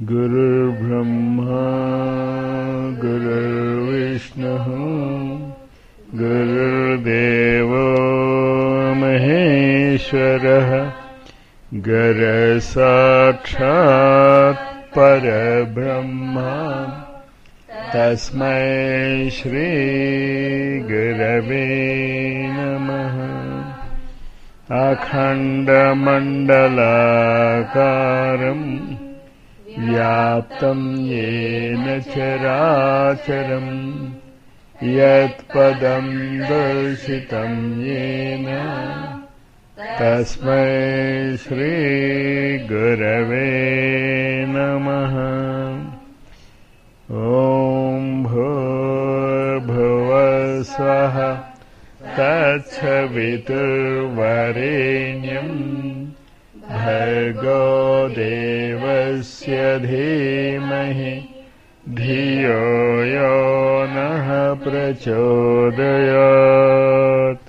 गुरुर्ब्रह्मा गुरुर्विष्णुः गुरुर्देवो महेश्वरः गुरसाक्षात् परब्रह्मा तस्मै श्रीगुरवे नमः अखण्डमण्डलाकारम् व्याप्तं येन चराचरम् यत्पदं दर्शितं येन तस्मै श्रीगुरवे नमः ॐ भूर्भुवस्वः तत्सवितुर्वरेण्यम् भर्गो देवस्य धीमहि धियो यो नः प्रचोदयात्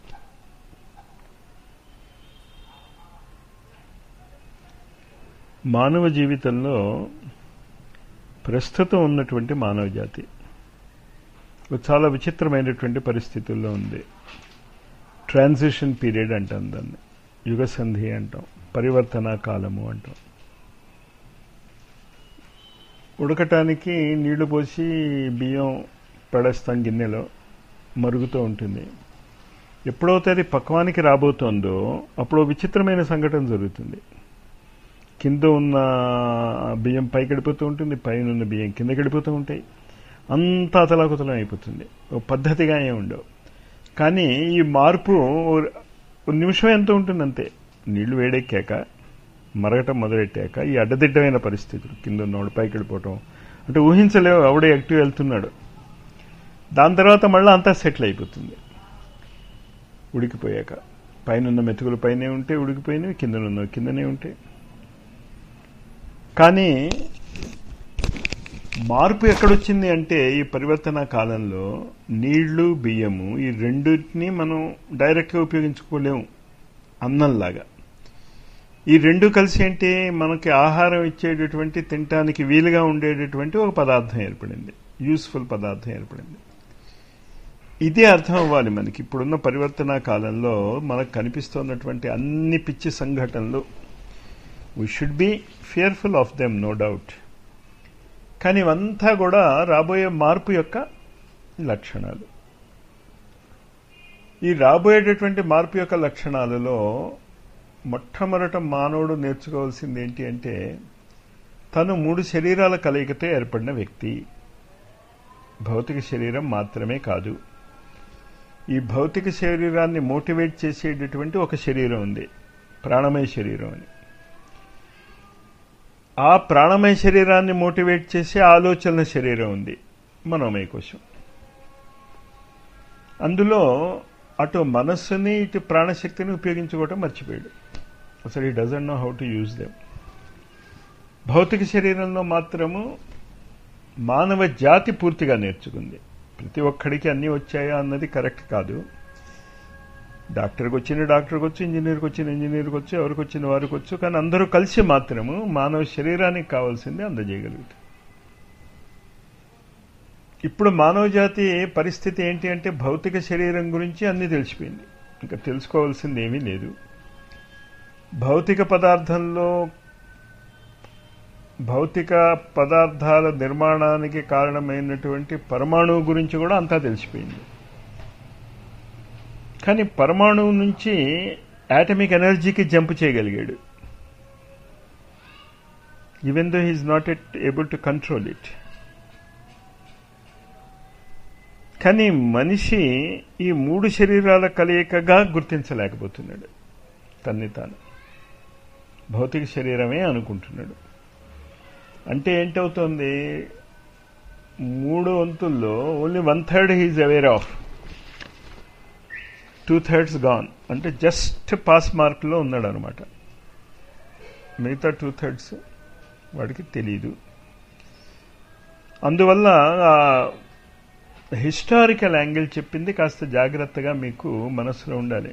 మానవ జీవితంలో ప్రస్తుతం ఉన్నటువంటి మానవ జాతి చాలా విచిత్రమైనటువంటి పరిస్థితుల్లో ఉంది ట్రాన్సిషన్ పీరియడ్ అంటాం దాన్ని యుగ సంధి అంటాం పరివర్తన కాలము అంటాం ఉడకటానికి నీళ్లు పోసి బియ్యం పడేస్తాం గిన్నెలో మరుగుతూ ఉంటుంది ఎప్పుడైతే అది పక్వానికి రాబోతోందో అప్పుడు విచిత్రమైన సంఘటన జరుగుతుంది కింద ఉన్న బియ్యం పైకి గడిపోతూ ఉంటుంది పైన ఉన్న బియ్యం కింద గడిపోతూ ఉంటాయి అంతా అతలాకుతలం అయిపోతుంది ఓ పద్ధతిగా ఏమి ఉండవు కానీ ఈ మార్పు నిమిషం ఎంత ఉంటుంది అంతే నీళ్లు వేడెక్కాక మరగటం మొదలెట్టాక ఈ అడ్డదిడ్డమైన పరిస్థితులు కింద ఉన్నవాడు పైకి వెళ్ళిపోవటం అంటే ఊహించలేవు ఆవిడే యాక్టివ్ వెళ్తున్నాడు దాని తర్వాత మళ్ళీ అంతా సెటిల్ అయిపోతుంది ఉడికిపోయాక పైన ఉన్న మెతుకులు పైనే ఉంటే ఉడికిపోయినవి కింద ఉన్న కిందనే ఉంటాయి కానీ మార్పు ఎక్కడొచ్చింది అంటే ఈ పరివర్తన కాలంలో నీళ్లు బియ్యము ఈ రెండింటినీ మనం డైరెక్ట్గా ఉపయోగించుకోలేము అన్నంలాగా ఈ రెండు కలిసి ఏంటి మనకి ఆహారం ఇచ్చేటటువంటి తినటానికి వీలుగా ఉండేటటువంటి ఒక పదార్థం ఏర్పడింది యూస్ఫుల్ పదార్థం ఏర్పడింది ఇదే అర్థం అవ్వాలి మనకి ఇప్పుడున్న పరివర్తన కాలంలో మనకు కనిపిస్తున్నటువంటి అన్ని పిచ్చి సంఘటనలు we should be fearful of them no doubt కానీ ఇవంతా కూడా రాబోయే మార్పు యొక్క లక్షణాలు ఈ రాబోయేటటువంటి మార్పు యొక్క లక్షణాలలో మొట్టమొదట మానవుడు నేర్చుకోవాల్సింది ఏంటి అంటే తను మూడు శరీరాల కలయికతో ఏర్పడిన వ్యక్తి భౌతిక శరీరం మాత్రమే కాదు ఈ భౌతిక శరీరాన్ని మోటివేట్ చేసేటటువంటి ఒక శరీరం ఉంది ప్రాణమయ శరీరం అని ఆ ప్రాణమయ శరీరాన్ని మోటివేట్ చేసే ఆలోచనల శరీరం ఉంది మనోమయ కోశం అందులో అటు మనస్సుని ఇటు ప్రాణశక్తిని ఉపయోగించుకోవటం మర్చిపోయాడు అసలు ఈ doesn't know how to use them భౌతిక శరీరంలో మాత్రము మానవ జాతి పూర్తిగా నేర్చుకుంది ప్రతి ఒక్కడికి అన్నీ వచ్చాయా అన్నది కరెక్ట్ కాదు డాక్టర్కి వచ్చిన డాక్టర్కి వచ్చు ఇంజనీర్కి వచ్చిన ఇంజనీర్కి వచ్చు ఎవరికి వచ్చిన వారికి వచ్చు కానీ అందరూ కలిసి మాత్రము మానవ శరీరానికి కావాల్సింది అందజేయగలుగుతారు ఇప్పుడు మానవ జాతి పరిస్థితి ఏంటి అంటే భౌతిక శరీరం గురించి అన్నీ తెలిసిపోయింది ఇంకా తెలుసుకోవాల్సింది ఏమీ లేదు భౌతిక పదార్థంలో భౌతిక పదార్థాల నిర్మాణానికి కారణమైనటువంటి పరమాణువు గురించి కూడా అంతా తెలిసిపోయింది కానీ పరమాణువు నుంచి యాటమిక్ ఎనర్జీకి జంప్ చేయగలిగాడు even though he is not at able to control it కానీ మనిషి ఈ మూడు శరీరాల కలయికగా గుర్తించలేకపోతున్నాడు తన్ని తాను భౌతిక శరీరమే అనుకుంటున్నాడు అంటే ఏంటవుతుంది మూడు వంతుల్లో only one third he's aware of two thirds gone అంటే జస్ట్ పాస్ మార్క్లో ఉన్నాడు అనమాట మిగతా టూ థర్డ్స్ వాడికి తెలీదు అందువల్ల హిస్టారికల్ యాంగిల్ చెప్పింది కాస్త జాగ్రత్తగా మీకు మనసులో ఉండాలి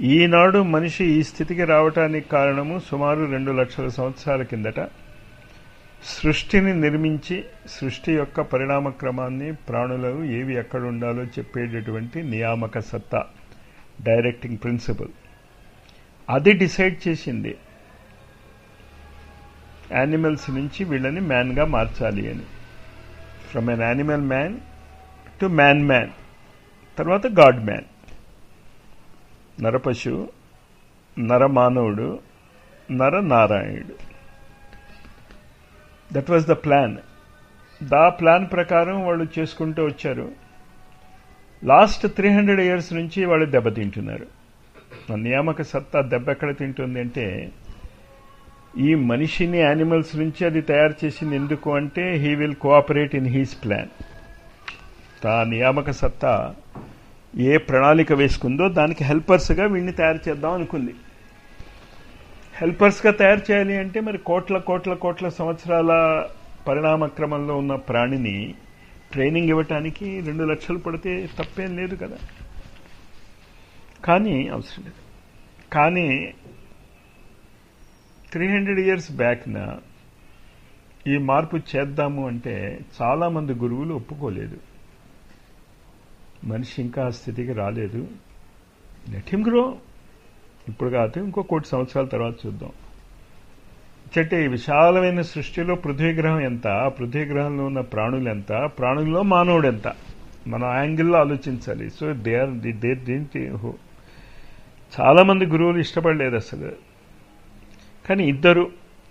ఈనాడు మనిషి ఈ స్థితికి రావటానికి కారణము సుమారు రెండు లక్షల సంవత్సరాల కిందట సృష్టిని నిర్మించి సృష్టి యొక్క పరిణామ క్రమాన్ని ప్రాణులు ఏవి ఎక్కడ ఉండాలో చెప్పేటటువంటి నియామక సత్తా డైరెక్టింగ్ ప్రిన్సిపల్ అది డిసైడ్ చేసింది యానిమల్స్ నుంచి వీళ్ళని మ్యాన్గా మార్చాలి అని from an animal man to man man తర్వాత గాడ్ మ్యాన్ నరపశు నరమానవుడు నర నారాయణుడు that was the plan the plan ప్రకారం వాళ్ళు చేసుకుంటూ వచ్చారు లాస్ట్ త్రీ హండ్రెడ్ ఇయర్స్ నుంచి వాళ్ళు దెబ్బతింటున్నారు ఆ నియామక సత్తా దెబ్బ ఎక్కడ తింటుంది అంటే ఈ మనిషిని యానిమల్స్ నుంచి అది తయారు చేసింది ఎందుకు అంటే he will cooperate in his plan ఆ నియామక సత్తా ఏ ప్రణాళిక వేసుకుందో దానికి హెల్పర్స్గా వీడిని తయారు చేద్దాం అనుకుంది హెల్పర్స్గా తయారు చేయాలి అంటే మరి కోట్ల కోట్ల కోట్ల సంవత్సరాల పరిణామ క్రమంలో ఉన్న ప్రాణిని ట్రైనింగ్ ఇవ్వటానికి రెండు లక్షలు పడితే తప్పేం లేదు కదా కానీ అవసరం లేదు కానీ త్రీ హండ్రెడ్ ఇయర్స్ బ్యాక్న ఈ మార్పు చేద్దాము అంటే చాలామంది గురువులు ఒప్పుకోలేదు మనిషి ఇంకా ఆ స్థితికి రాలేదు లెట్ హిమ్ గ్రో ఇప్పుడు కాదు ఇంకో కోటి సంవత్సరాల తర్వాత చూద్దాం చెట్టే ఈ విశాలమైన సృష్టిలో పృథ్వీగ్రహం ఎంత పృథ్వీగ్రహంలో ఉన్న ప్రాణులు ఎంత ప్రాణుల్లో మానవుడు ఎంత మనం యాంగిల్లో ఆలోచించాలి సో దే ఆర్ దే దీంటి చాలా మంది గురువులు ఇష్టపడలేదు అసలు కానీ ఇద్దరు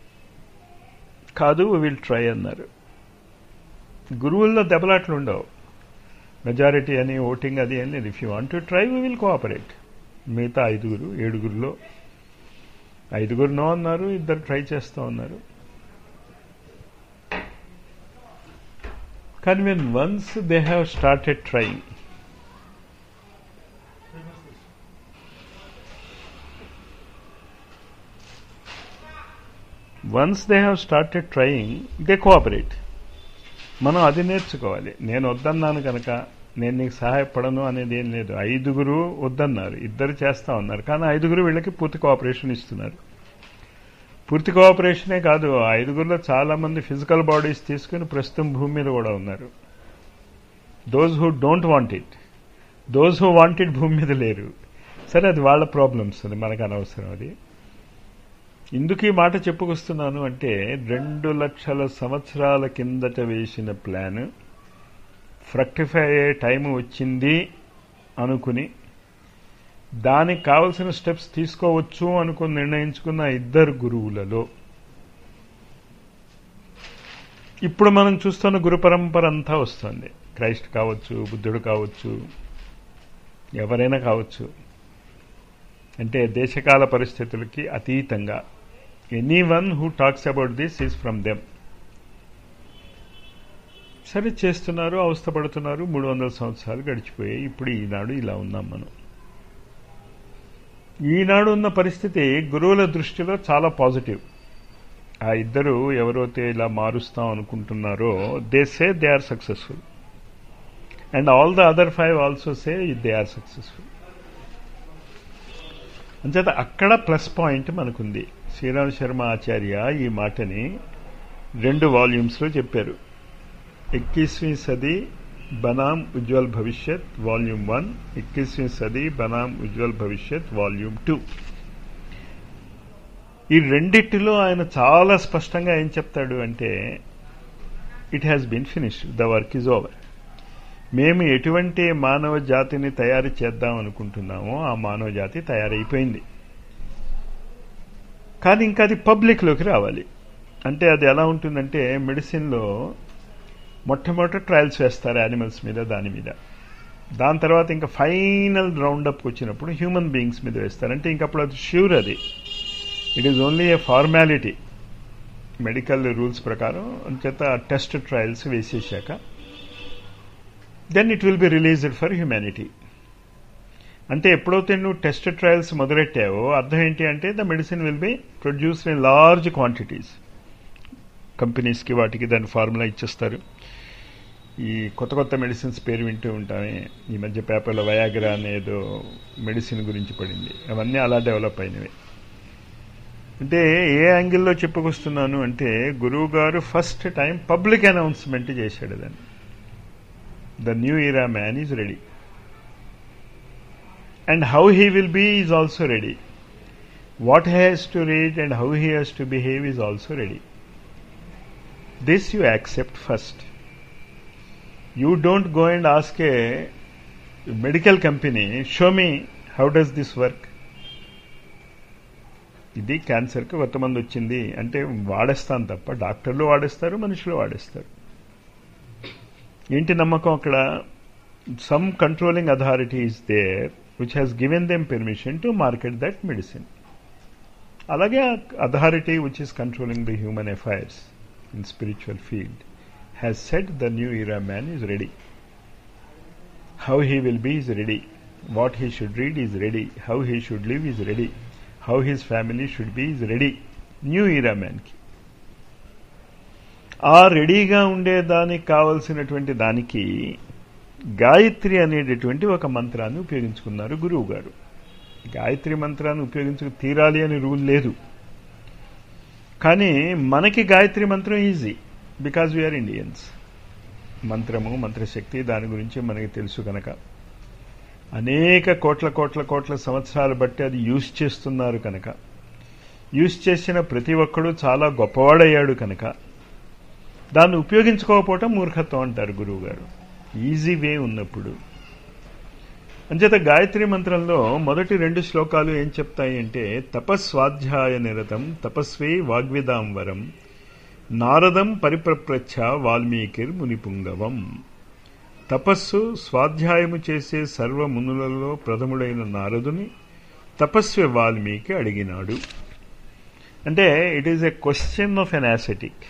కాదు విల్ ట్రై అన్నారు గురువుల్లో దెబ్బలాట్లు ఉండవు మెజారిటీ అని ఓటింగ్ అది ఏం లేదు if you want to try we will cooperate మిగతా ఐదుగురు ఏడుగురులో ఐదుగురు నో అన్నారు ఇద్దరు ట్రై చేస్తూ ఉన్నారు కానీ when once they have started trying once they have started trying they cooperate మనం అది నేర్చుకోవాలి నేను వద్దన్నాను కనుక నేను నీకు సహాయపడను అనేది ఏం లేదు ఐదుగురు వద్దన్నారు ఇద్దరు చేస్తా ఉన్నారు కానీ ఐదుగురు వీళ్ళకి పూర్తి కోఆపరేషన్ ఇస్తున్నారు పూర్తి కోఆపరేషనే కాదు ఐదుగురులో చాలా మంది ఫిజికల్ బాడీస్ తీసుకుని ప్రస్తుతం భూమి మీద కూడా ఉన్నారు those who don't want it those who want it భూమి మీద లేరు సరే అది వాళ్ళ ప్రాబ్లమ్స్ అది మనకు అనవసరం అది ఎందుకు ఈ మాట చెప్పుకొస్తున్నాను అంటే రెండు లక్షల సంవత్సరాల కిందట వేసిన ప్లాన్ ఫ్రక్టిఫై అయ్యే టైం వచ్చింది అనుకుని దానికి కావలసిన స్టెప్స్ తీసుకోవచ్చు అనుకుని నిర్ణయించుకున్న ఇద్దరు గురువులలో ఇప్పుడు మనం చూస్తున్న గురు పరంపర అంతా వస్తుంది క్రైస్ట్ కావచ్చు బుద్ధుడు కావచ్చు ఎవరైనా కావచ్చు అంటే దేశకాల పరిస్థితులకి అతీతంగా anyone who talks about this is from them సరే చేస్తున్నారు అవస్థపడుతున్నారు మూడు వందల సంవత్సరాలు గడిచిపోయాయి ఇప్పుడు ఈనాడు ఇలా ఉన్నాం మనం ఈనాడు ఉన్న పరిస్థితి గురువుల దృష్టిలో చాలా పాజిటివ్ ఆ ఇద్దరు ఎవరైతే ఇలా మారుస్తాం అనుకుంటున్నారో they say they are successful and all the other five also say they are successful అంచేత అక్కడ ప్లస్ పాయింట్ మనకుంది శ్రీరామ్ శర్మ ఆచార్య ఈ మాటని రెండు వాల్యూమ్స్లో చెప్పారు ఇక్कीसवीं Sadi Banam Ujjwal Bhavishya volume one Ikkisvin Sadi Banam Ujjwal Bhavishya volume two ఈ రెండిటిలో ఆయన చాలా స్పష్టంగా ఏం చెప్తాడు అంటే it has been finished the work is over మేము ఎటువంటి మానవ జాతిని తయారు చేద్దాం అనుకుంటున్నామో ఆ మానవ జాతి తయారైపోయింది కానీ ఇంకా అది పబ్లిక్లోకి రావాలి అంటే అది ఎలా ఉంటుందంటే మెడిసిన్లో మొట్టమొదట ట్రయల్స్ వేస్తారు యానిమల్స్ మీద దాని మీద దాని తర్వాత ఇంకా ఫైనల్ రౌండప్ వచ్చినప్పుడు హ్యూమన్ బీయింగ్స్ మీద వేస్తారు అంటే ఇంకప్పుడు అది ష్యూర్ అది it is only a formality medical rules ప్రకారం అంచేత టెస్ట్ ట్రయల్స్ వేసేసాక then it will be released for humanity అంటే ఎప్పుడైతే నువ్వు టెస్ట్ ట్రయల్స్ మొదలెట్టావో అర్థం ఏంటి అంటే the medicine will be produced in large quantities కంపెనీస్కి వాటికి దాని ఫార్ములా ఇచ్చేస్తారు ఈ కొత్త కొత్త మెడిసిన్స్ పేరు వింటూ ఉంటామే ఈ మధ్య పేపర్లో వయాగ్రా అనేదో మెడిసిన్ గురించి పడింది అవన్నీ అలా డెవలప్ అయినవి అంటే ఏ యాంగిల్లో చెప్పుకొస్తున్నాను అంటే గురువు గారు ఫస్ట్ టైం పబ్లిక్ అనౌన్స్మెంట్ చేశాడు దాన్ని the new era man is ready and how he will be is also ready what has to read and how he has to behave is also ready this you accept first you don't go and ask a medical company show me how does this work ఇది క్యాన్సర్కి కొత్తమంది వచ్చింది అంటే వాడేస్తాను తప్ప డాక్టర్లు వాడేస్తారు మనుషులు వాడేస్తారు ఏంటి నమ్మకం అక్కడ some controlling authority is there which has given them permission to market that medicine అలాగే authority which is controlling the human affairs in spiritual field has set the new era man is ready how he will be is ready what he should read is ready how he should live is ready how his family should be is ready new era మ్యాన్కి ఆ రెడీగా ఉండేదానికి కావలసినటువంటి దానికి గాయత్రి అనేటటువంటి ఒక మంత్రాన్ని ఉపయోగించుకున్నారు గురువు గారు గాయత్రి మంత్రాన్ని ఉపయోగించుకు తీరాలి అని రూల్ లేదు కానీ మనకి గాయత్రి మంత్రం ఈజీ బికాజ్ వీఆర్ ఇండియన్స్ మంత్రము మంత్రశక్తి దాని గురించి మనకి తెలుసు కనుక అనేక కోట్ల కోట్ల కోట్ల సంవత్సరాలు బట్టి అది యూజ్ చేస్తున్నారు కనుక యూజ్ చేసిన ప్రతి ఒక్కడు చాలా గొప్పవాడయ్యాడు కనుక దాన్ని ఉపయోగించుకోకపోవటం మూర్ఖత్వం అంటారు గురువు గారు ఈజీ వే ఉన్నప్పుడు అంచేత గాయత్రి మంత్రంలో మొదటి రెండు శ్లోకాలు ఏం చెప్తాయి అంటే తపస్వాధ్యాయ నిరతం తపస్వే వాగ్విదాంవరం నారదం పరిప్రప్రచ్ఛ వాల్మీకిర్ మునిపుంగవం తపస్సు స్వాధ్యాయము చేసే సర్వమునులలో ప్రథముడైన నారదుని తపస్వి వాల్మీకి అడిగినాడు అంటే it is a question of an ascetic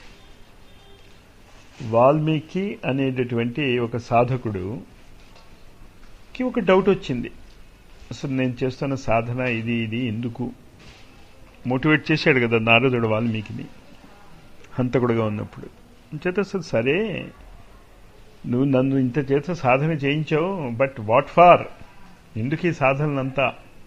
Valmiki అనేటటువంటి ఒక సాధకుడు కి ఒక డౌట్ వచ్చింది అసలు నేను చేస్తున్న సాధన ఇది ఇది ఎందుకు మోటివేట్ చేశాడు కదా నారదుడు వాల్మీకిని హంతకుడుగా ఉన్నప్పుడు చేత అసలు సరే నువ్వు నన్ను ఇంత చేత సాధన చేయించావు బట్ వాట్ ఫార్ ఎందుకు ఈ సాధనలంతా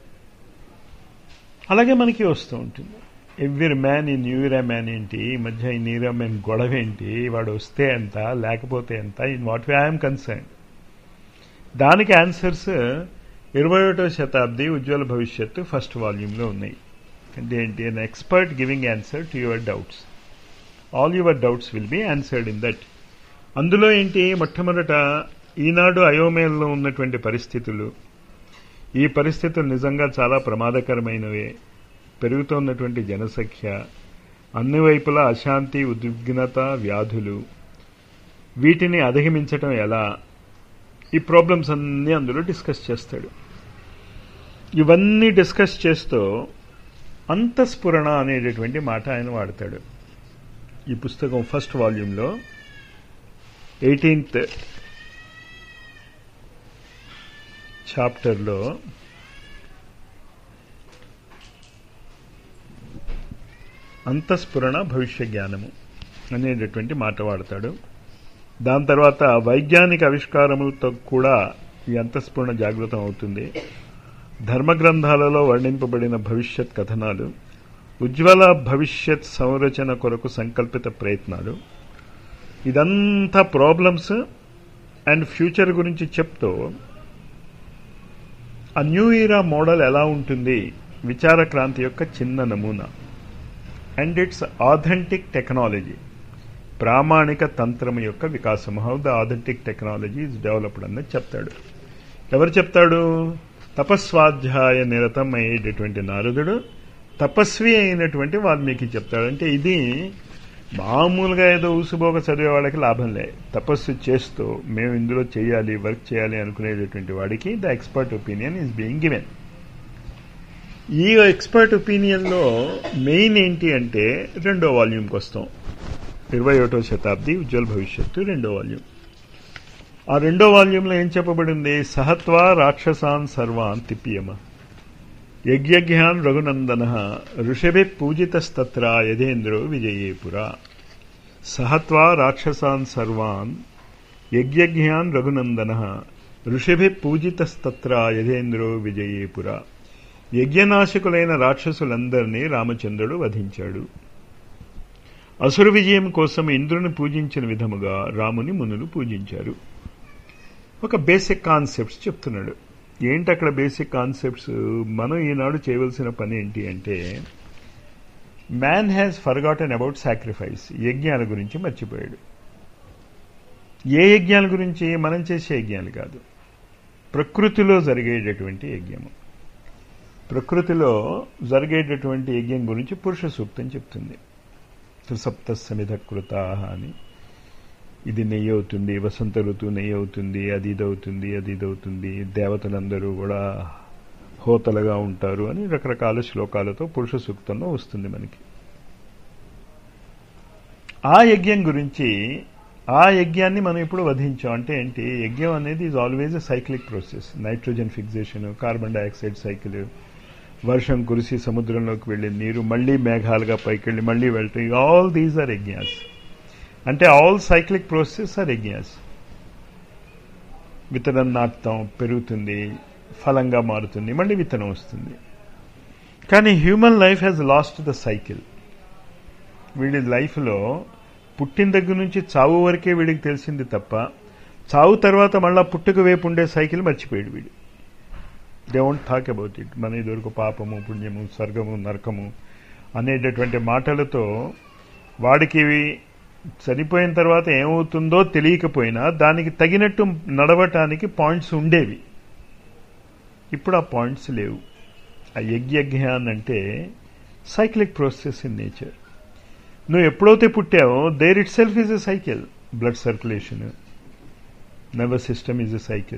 అలాగే మనకి వస్తూ ఉంటుంది ఎవ్రీ మ్యాన్ ఈ న్యూ ఇయర్ మ్యాన్ ఏంటి ఈ మధ్య ఈ న్యూ ఇయర్ మ్యాన్ గొడవ ఏంటి వాడు వస్తే ఎంత లేకపోతే ఎంత in what way I'm concern దానికి ఆన్సర్స్ ఇరవై ఒకటో శతాబ్ది ఉజ్వల భవిష్యత్తు ఫస్ట్ వాల్యూమ్లో ఉన్నాయి అంటే ఏంటి an expert giving answer to your doubts all your doubts will be answered in that అందులో ఏంటి మొట్టమొదట ఈనాడు అయోమయంలో ఉన్నటువంటి పరిస్థితులు ఈ పరిస్థితులు నిజంగా చాలా ప్రమాదకరమైనవే పెరుగుతున్నటువంటి జనసంఖ్య అన్ని వైపులా అశాంతి ఉద్విగ్నత వ్యాధులు వీటిని అధిగమించటం ఎలా ఈ ప్రాబ్లమ్స్ అన్నీ అందులో డిస్కస్ చేస్తాడు ఇవన్నీ డిస్కస్ చేస్తూ అంతఃస్ఫురణ అనేటటువంటి మాట ఆయన వాడతాడు ఈ పుస్తకం ఫస్ట్ వాల్యూమ్లో ఎయిటీన్త్ చాప్టర్లో అంతఃస్ఫురణ భవిష్య జ్ఞానము అనేటటువంటి మాట వాడతాడు దాని తర్వాత వైజ్ఞానిక ఆవిష్కారములతో కూడా ఈ అంతఃస్ఫురణ జాగృతం అవుతుంది ధర్మ గ్రంథాలలో వర్ణింపబడిన భవిష్యత్ కథనాలు ఉజ్వల భవిష్యత్ సంరచన కొరకు సంకల్పిత ప్రయత్నాలు ఇదంతా ప్రాబ్లమ్స్ అండ్ ఫ్యూచర్ గురించి చెప్తూ ఆ న్యూ ఇయరా మోడల్ ఎలా ఉంటుంది విచార క్రాంతి యొక్క చిన్న నమూనా అండ్ ఇట్స్ ఆథెంటిక్ టెక్నాలజీ ప్రామాణిక తంత్రం యొక్క వికాసం how the authentic technology is developed అన్నది చెప్తాడు ఎవరు చెప్తాడు తపస్వాధ్యాయ నిరతం అయ్యేటటువంటి నారదుడు తపస్వి అయినటువంటి వాల్మీకి చెప్తాడు అంటే ఇది మామూలుగా ఏదో ఊసుబోక చదివే వాళ్ళకి లాభం లే తపస్సు చేస్తూ మేము ఇందులో చేయాలి వర్క్ చేయాలి అనుకునేటటువంటి వాడికి the expert opinion is being given ఈ ఎక్స్పర్ట్ ఒపీనియన్లో మెయిన్ ఏంటి అంటే రెండో వాల్యూమ్కి వస్తాం ఇరవై ఒకటో శతాబ్ది ఉజ్వల భవిష్యత్తు రెండో వాల్యూమ్ ఆ రెండో వాల్యూమ్లో ఏం చెప్పబడింది సహత్వా రాక్షసాన్ సర్వాన్ తిప్పియమ యజ్ఞజ్ఞాన్ రఘునందన ఋషభి పూజితస్తత్ర యథేంద్రో విజయేపురా సహత్వా రాక్షసాన్ సర్వాన్ యజ్ఞజ్ఞాన్ రఘునందన ఋషభి పూజితస్తత్ర యథేంద్రో విజయేపురా యజ్ఞనాశకులైన రాక్షసులందరినీ రామచంద్రుడు వధించాడు అసురు విజయం కోసం ఇంద్రుని పూజించిన విధముగా రాముని మునులు పూజించారు ఒక బేసిక్ కాన్సెప్ట్స్ చెప్తున్నాడు ఏంటి అక్కడ బేసిక్ కాన్సెప్ట్స్ మనం ఈనాడు చేయవలసిన పని ఏంటి అంటే man has forgotten about sacrifice యజ్ఞాల గురించి మర్చిపోయాడు ఏ యజ్ఞాల గురించి మనం చేసే యజ్ఞాలు కాదు ప్రకృతిలో జరిగేటటువంటి యజ్ఞము ప్రకృతిలో జరిగేటటువంటి యజ్ఞం గురించి పురుష సూక్తం చెప్తుంది త్రిసప్త సమిధ కృత అని ఇది నెయ్యి అవుతుంది వసంత ఋతువు నెయ్యి అవుతుంది అది ఇది అవుతుంది అది ఇది అవుతుంది దేవతలందరూ కూడా హోతలుగా ఉంటారు అని రకరకాల శ్లోకాలతో పురుష సూక్తంలో వస్తుంది మనకి ఆ యజ్ఞం గురించి ఆ యజ్ఞాన్ని మనం ఇప్పుడు వధించాం అంటే ఏంటి యజ్ఞం అనేది is always a cyclic process nitrogen fixation carbon dioxide cycle వర్షం కురిసి సముద్రంలోకి వెళ్ళే నీరు మళ్ళీ మేఘాలుగా పైకి వెళ్ళి మళ్ళీ వెళ్తాయి ఆల్ దీస్ ఆర్ యజ్ఞాస్ అంటే all cyclic process are yajnas విత్తనం నాటుతాం పెరుగుతుంది ఫలంగా మారుతుంది మళ్ళీ విత్తనం వస్తుంది కానీ human life has lost the cycle వీడి లైఫ్లో పుట్టిన దగ్గర నుంచి చావు వరకే వీడికి తెలిసింది తప్ప చావు తర్వాత మళ్ళా పుట్టుక వైపు ఉండే సైకిల్ మర్చిపోయాడు వీడు they won't talk about it మన ఇదివరకు పాపము పుణ్యము స్వర్గము నరకము అనేటటువంటి మాటలతో వాడికి చనిపోయిన తర్వాత ఏమవుతుందో తెలియకపోయినా దానికి తగినట్టు నడవటానికి పాయింట్స్ ఉండేవి ఇప్పుడు ఆ పాయింట్స్ లేవు ఆ యజ్ఞజ్ఞాన్ అంటే సైక్లిక్ ప్రాసెస్ ఇన్ నేచర్ నువ్వు ఎప్పుడైతే పుట్టావో there itself is a cycle blood circulation nervous system is a cycle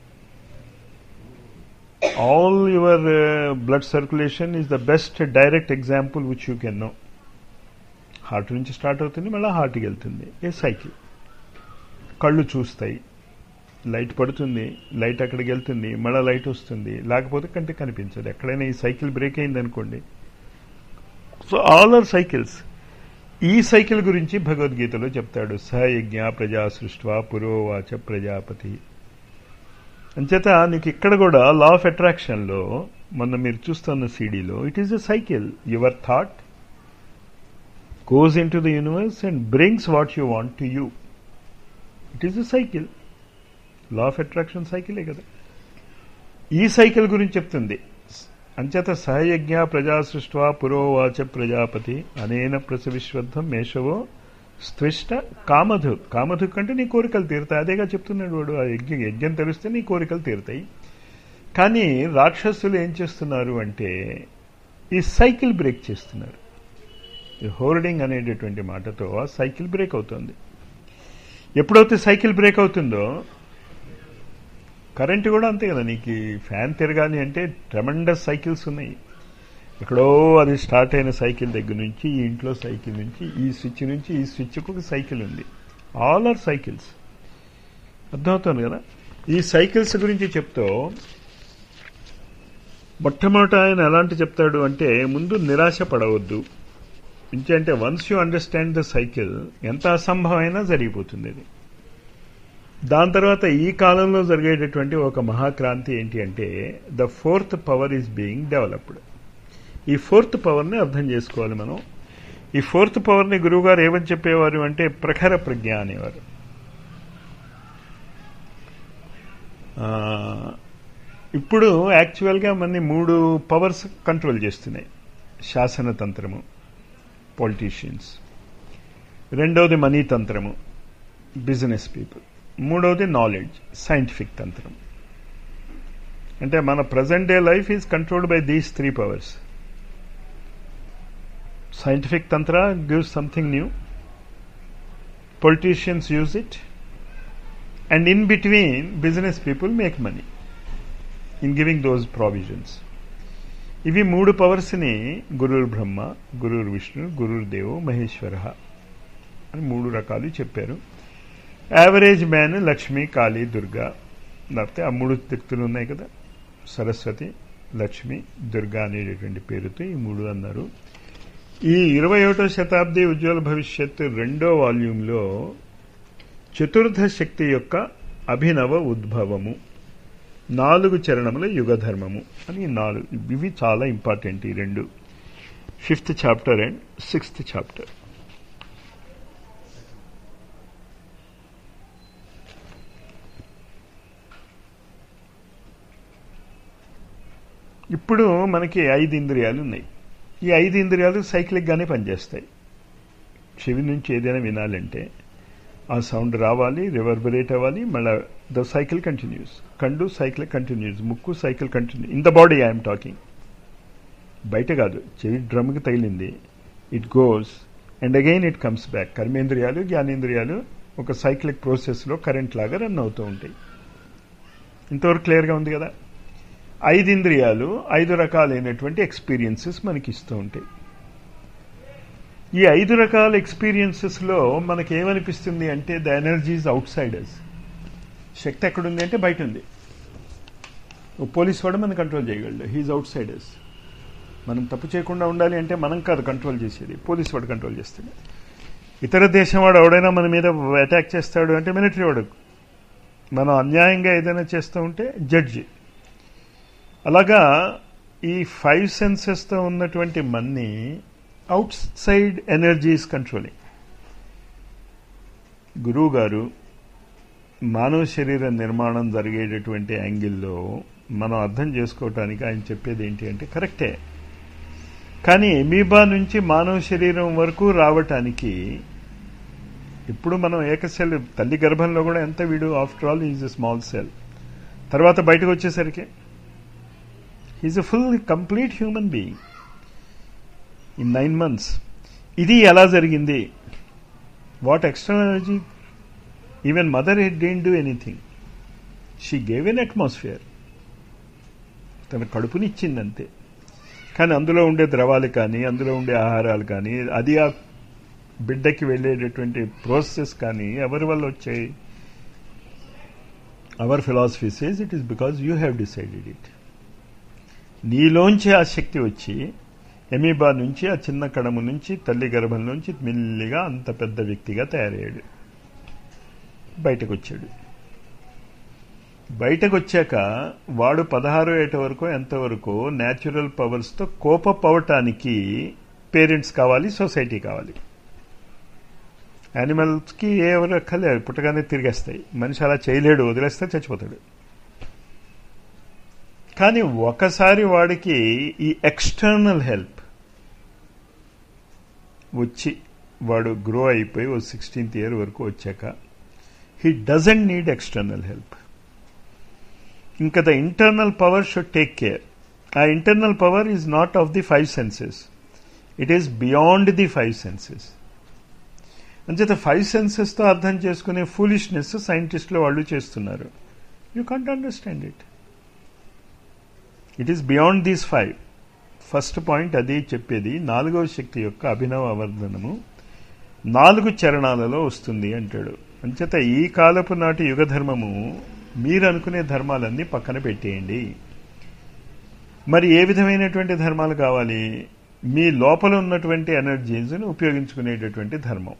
all your blood circulation is the best direct example which you can know heart నుంచి start అవుతుంది మళ్ళీ హార్ట్కి వెళ్తుంది ఏ cycle కళ్ళు చూస్తాయి లైట్ పడుతుంది లైట్ అక్కడికి వెళ్తుంది మళ్ళీ లైట్ వస్తుంది లేకపోతే కంటికి కనిపించదు ఎక్కడైనా ఈ సైకిల్ బ్రేక్ అయింది అనుకోండి సో ఆల్ ఆర్ సైకిల్స్ ఈ సైకిల్ గురించి భగవద్గీతలో చెప్తాడు సయజ్ఞ ప్రజా సృష్వా పురోవాచ ప్రజాపతి అంచేత నీకు ఇక్కడ కూడా లా ఆఫ్ అట్రాక్షన్లో మొన్న మీరు చూస్తున్న సీడీలో it is a cycle your thought goes into the universe and brings what you want to you. It is a cycle. Law of attraction సైకిలే కదా ఈ సైకిల్ గురించి చెప్తుంది అంచేత సహయజ్ఞ ప్రజా సృష్వా పురోవాచ ప్రజాపతి అనేన ప్రసవిశ్వద్ధం మేషవో స్త్విష్ట కామధు కామధు కంటే నీ కోరికలు తీరుతాయి అదేగా చెప్తున్నాడు వాడు ఆ యజ్ఞ యజ్ఞం తెలిస్తే నీ కోరికలు తీరుతాయి కానీ రాక్షసులు ఏం చేస్తున్నారు అంటే ఈ సైకిల్ బ్రేక్ చేస్తున్నారు హోర్డింగ్ అనేటటువంటి మాటతో ఆ సైకిల్ బ్రేక్ అవుతుంది ఎప్పుడైతే సైకిల్ బ్రేక్ అవుతుందో కరెంట్ కూడా అంతే కదా నీకు ఫ్యాన్ తిరగాలి అంటే ట్రెమండస్ సైకిల్స్ ఉన్నాయి ఎక్కడో అది స్టార్ట్ అయిన సైకిల్ దగ్గర నుంచి ఈ ఇంట్లో సైకిల్ నుంచి ఈ స్విచ్ నుంచి ఈ స్విచ్కు ఒక సైకిల్ ఉంది ఆల్ ఆర్ సైకిల్స్ అర్థమవుతుంది కదా ఈ సైకిల్స్ గురించి చెప్తూ మొట్టమొదట ఆయన ఎలాంటి చెప్తాడు అంటే ముందు నిరాశ పడవద్దు ఇంకంటే once you understand the cycle ఎంత అసంభవమైనా జరిగిపోతుంది అది దాని తర్వాత ఈ కాలంలో జరిగేటటువంటి ఒక మహాక్రాంతి ఏంటి అంటే the fourth power is being developed ఈ ఫోర్త్ పవర్ని అర్థం చేసుకోవాలి మనం ఈ ఫోర్త్ పవర్ని గురువుగారు ఏమని చెప్పేవారు అంటే ప్రఖర ప్రజ్ఞ అనేవారు ఇప్పుడు యాక్చువల్గా మన మూడు పవర్స్ కంట్రోల్ చేస్తున్నాయి శాసనతంత్రము పొలిటీషియన్స్ రెండవది మనీ తంత్రము బిజినెస్ పీపుల్ మూడవది నాలెడ్జ్ సైంటిఫిక్ తంత్రం అంటే మన present day life is controlled by these three powers scientific తంత్ర gives something new politicians use it and in between business people make money in giving those provisions ఇవి మూడు పవర్స్ని గురుర్ బ్రహ్మ గురుర్ విష్ణు గురుర్ దేవో మహేశ్వర అని మూడు రకాలు చెప్పారు యావరేజ్ మ్యాన్ లక్ష్మి కాళీ దుర్గా లేకపోతే ఆ మూడు వ్యక్తులు ఉన్నాయి కదా సరస్వతి లక్ష్మి దుర్గా అనేటటువంటి పేరుతో ఈ మూడు అన్నారు ఈ ఇరవై ఒకటో శతాబ్ది ఉజ్వల భవిష్యత్తు రెండో వాల్యూమ్లో చతుర్థ శక్తి యొక్క అభినవ ఉద్భవము నాలుగు చరణముల యుగ ధర్మము అని నాలుగు ఇవి చాలా ఇంపార్టెంట్ ఈ రెండు fifth chapter and sixth chapter ఇప్పుడు మనకి ఐదు ఇంద్రియాలు ఉన్నాయి ఈ ఐదు ఇంద్రియాలు సైక్లిక్గానే పనిచేస్తాయి చెవి నుంచి ఏదైనా వినాలంటే ఆ సౌండ్ రావాలి రివర్బరేట్ అవ్వాలి మళ్ళీ ద సైకిల్ కంటిన్యూస్ కండు సైకిల్ కంటిన్యూస్ ముక్కు cycle continue in the body I'm talking బయట కాదు చెవి డ్రమ్కి తగిలింది it goes and again it comes back కర్మేంద్రియాలు జ్ఞానేంద్రియాలు ఒక సైక్లిక్ ప్రాసెస్లో కరెంట్ లాగా రన్ అవుతూ ఉంటాయి ఇంతవరకు క్లియర్గా ఉంది కదా ఐదు ఇంద్రియాలు ఐదు రకాలైనటువంటి ఎక్స్పీరియన్సెస్ మనకి ఇస్తూ ఉంటాయి ఈ ఐదు రకాల ఎక్స్పీరియన్సెస్లో మనకి ఏమనిపిస్తుంది అంటే ద ఎనర్జీస్ అవుట్ సైడర్స్ శక్తి ఎక్కడుంది అంటే బయట ఉంది ఓ పోలీస్ వాడు మనం కంట్రోల్ చేయగలడు హీజ్ అవుట్ సైడర్స్ మనం తప్పు చేయకుండా ఉండాలి అంటే మనం కాదు కంట్రోల్ చేసేది పోలీస్ వాడు కంట్రోల్ చేస్తాడు ఇతర దేశం వాడు ఎవడైనా మన మీద అటాక్ చేస్తాడు అంటే మిలిటరీ వాడు మనం అన్యాయంగా ఏదైనా చేస్తూ ఉంటే జడ్జి అలాగా ఈ ఫైవ్ సెన్సెస్తో ఉన్నటువంటి మన్ని అవుట్ సైడ్ ఎనర్జీస్ కంట్రోలింగ్ గురువు గారు మానవ శరీర నిర్మాణం జరిగేటటువంటి యాంగిల్లో మనం అర్థం చేసుకోవటానికి ఆయన చెప్పేది ఏంటి అంటే కరెక్టే కానీ ఎమీబా నుంచి మానవ శరీరం వరకు రావటానికి ఇప్పుడు మనం ఏకసెల్ తల్లి గర్భంలో కూడా ఎంత వీడు after all is a small cell తర్వాత బయటకు వచ్చేసరికి is a full complete human being in nine months ఇది ఎలా జరిగింది what external energy even mother hadn't do anything she gave an atmosphere తన కడుపునిచ్చింది అంతే కానీ అందులో ఉండే ద్రవాలు కానీ అందులో ఉండే ఆహారాలు కానీ అది ఆ బిడ్డకి వెళ్ళేటటువంటి ప్రాసెస్ కానీ ఎవరి వల్ల వచ్చాయి our philosophy says it is because you have decided it నీలోంచి ఆ శక్తి వచ్చి ఎమీబా నుంచి ఆ చిన్న కడము నుంచి తల్లి గర్భం నుంచి మెల్లిగా అంత పెద్ద వ్యక్తిగా తయారయ్యాడు బయటకు వచ్చాడు బయటకు వచ్చాక వాడు పదహారో ఏట వరకు ఎంతవరకు న్యాచురల్ పవర్స్తో కోపపవటానికి పేరెంట్స్ కావాలి సొసైటీ కావాలి యానిమల్స్కి ఎవరు అక్కర్లేదు పుట్టగానే తిరిగేస్తాయి మనిషి అలా చేయలేడు వదిలేస్తే చచ్చిపోతాడు కానీ ఒకసారి వాడికి ఈ ఎక్స్టర్నల్ హెల్ప్ వచ్చి వాడు గ్రో అయిపోయి ఓ సిక్స్టీన్త్ ఇయర్ వరకు వచ్చాక he doesn't need external help ఇంకా the internal power should take care ఆ internal power is not of the five senses it is beyond the five senses అంచేత ఫైవ్ సెన్సెస్తో అర్థం చేసుకునే ఫూలిష్నెస్ సైంటిస్టులు వాళ్ళు చేస్తున్నారు you can't understand it it is beyond these five first point అది చెప్పేది నాలుగవ శక్తి యొక్క అభినవ అవర్ధనము నాలుగు చరణాలలో వస్తుంది అంటాడు అంచేత ఈ కాలపు నాటి యుగ ధర్మము మీరు అనుకునే ధర్మాలన్నీ పక్కన పెట్టేయండి మరి ఏ విధమైనటువంటి ధర్మాలు కావాలి మీ లోపల ఉన్నటువంటి ఎనర్జీస్ని ఉపయోగించుకునేటటువంటి ధర్మం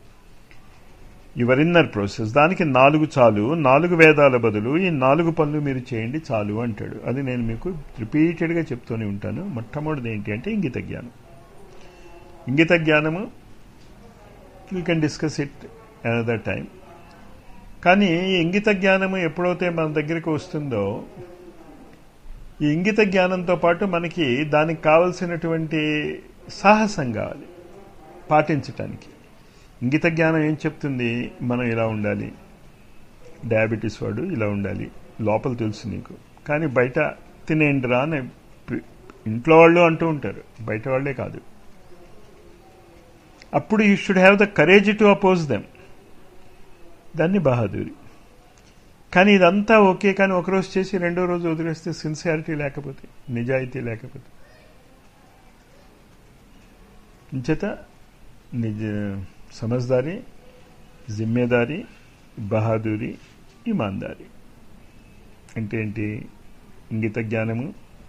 యువర్ ఇన్నర్ ప్రాసెస్ దానికి నాలుగు చాలు నాలుగు వేదాల బదులు ఈ నాలుగు పనులు మీరు చేయండి చాలు అంటాడు అది నేను మీకు రిపీటెడ్గా చెప్తూనే ఉంటాను మొట్టమొదటిది ఏంటి అంటే ఇంగిత జ్ఞానం ఇంగిత జ్ఞానము you can discuss it another time కానీ ఈ ఇంగిత జ్ఞానము ఎప్పుడైతే మన దగ్గరికి వస్తుందో ఈ ఇంగిత జ్ఞానంతో పాటు మనకి దానికి కావలసినటువంటి సాహసం కావాలి పాటించటానికి ఇంగిత జ్ఞానం ఏం చెప్తుంది మనం ఇలా ఉండాలి డయాబెటీస్ వాడు ఇలా ఉండాలి లోపల తెలుసు నీకు కానీ బయట తినేండిరా అని ఇంట్లో వాళ్ళు అంటూ ఉంటారు బయట వాళ్లే కాదు అప్పుడు you should have the courage to oppose them దాన్ని బహాదూరి కానీ ఇదంతా ఓకే కానీ ఒకరోజు చేసి రెండో రోజు వదిలేస్తే సిన్సియారిటీ లేకపోతే నిజాయితీ లేకపోతే ఇంచేత నిజ సమజ్దారీ జిమ్మేదారీ బహాదూరి ఇమాందారీ అంటే ఏంటి ఇంగిత జ్ఞానము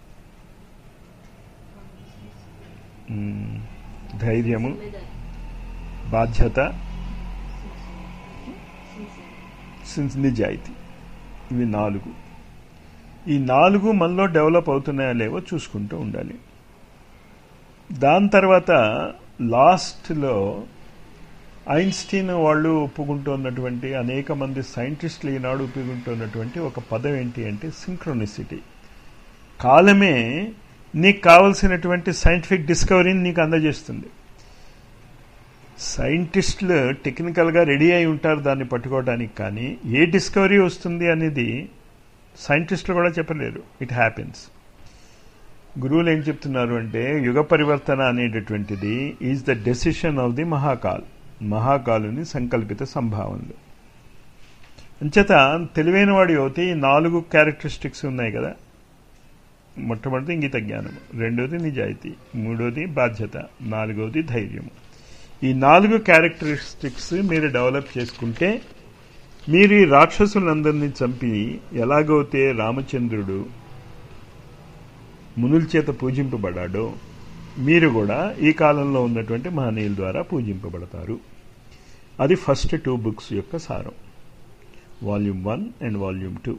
ధైర్యము బాధ్యత నిజాయితీ ఇవి నాలుగు ఈ నాలుగు మనలో డెవలప్ అవుతున్నాయా లేవో చూసుకుంటూ ఉండాలి దాని తర్వాత లాస్ట్లో ఐన్స్టీన్ వాళ్ళు ఒప్పుకుంటున్నటువంటి అనేక మంది సైంటిస్టులు ఈనాడు ఒప్పుకుంటున్నటువంటి ఒక పదం ఏంటి అంటే సింక్రోనిసిటీ కాలమే నీకు కావలసినటువంటి సైంటిఫిక్ డిస్కవరీని నీకు అందజేస్తుంది సైంటిస్టులు టెక్నికల్గా రెడీ అయి ఉంటారు దాన్ని పట్టుకోవడానికి కానీ ఏ డిస్కవరీ వస్తుంది అనేది సైంటిస్టులు కూడా చెప్పలేరు ఇట్ హ్యాపెన్స్ గురువులు ఏం చెప్తున్నారు అంటే యుగ పరివర్తన అనేటటువంటిది is the decision of the Mahakal మహాకాలుని సంకల్పిత సంభావనలు అంచేత తెలివైన వాడి యువతి నాలుగు క్యారెక్టరిస్టిక్స్ ఉన్నాయి కదా మొట్టమొదటి ఇంగిత జ్ఞానం రెండోది నిజాయితీ మూడోది బాధ్యత నాలుగోది ధైర్యము ఈ నాలుగు క్యారెక్టరిస్టిక్స్ మీరు డెవలప్ చేసుకుంటే మీరు ఈ రాక్షసులందరినీ చంపి ఎలాగైతే రామచంద్రుడు మునుల చేత పూజింపబడాడో మీరు కూడా ఈ కాలంలో ఉన్నటువంటి మహనీయుల ద్వారా పూజింపబడతారు అది ఫస్ట్ టూ బుక్స్ యొక్క సారం volume one and volume two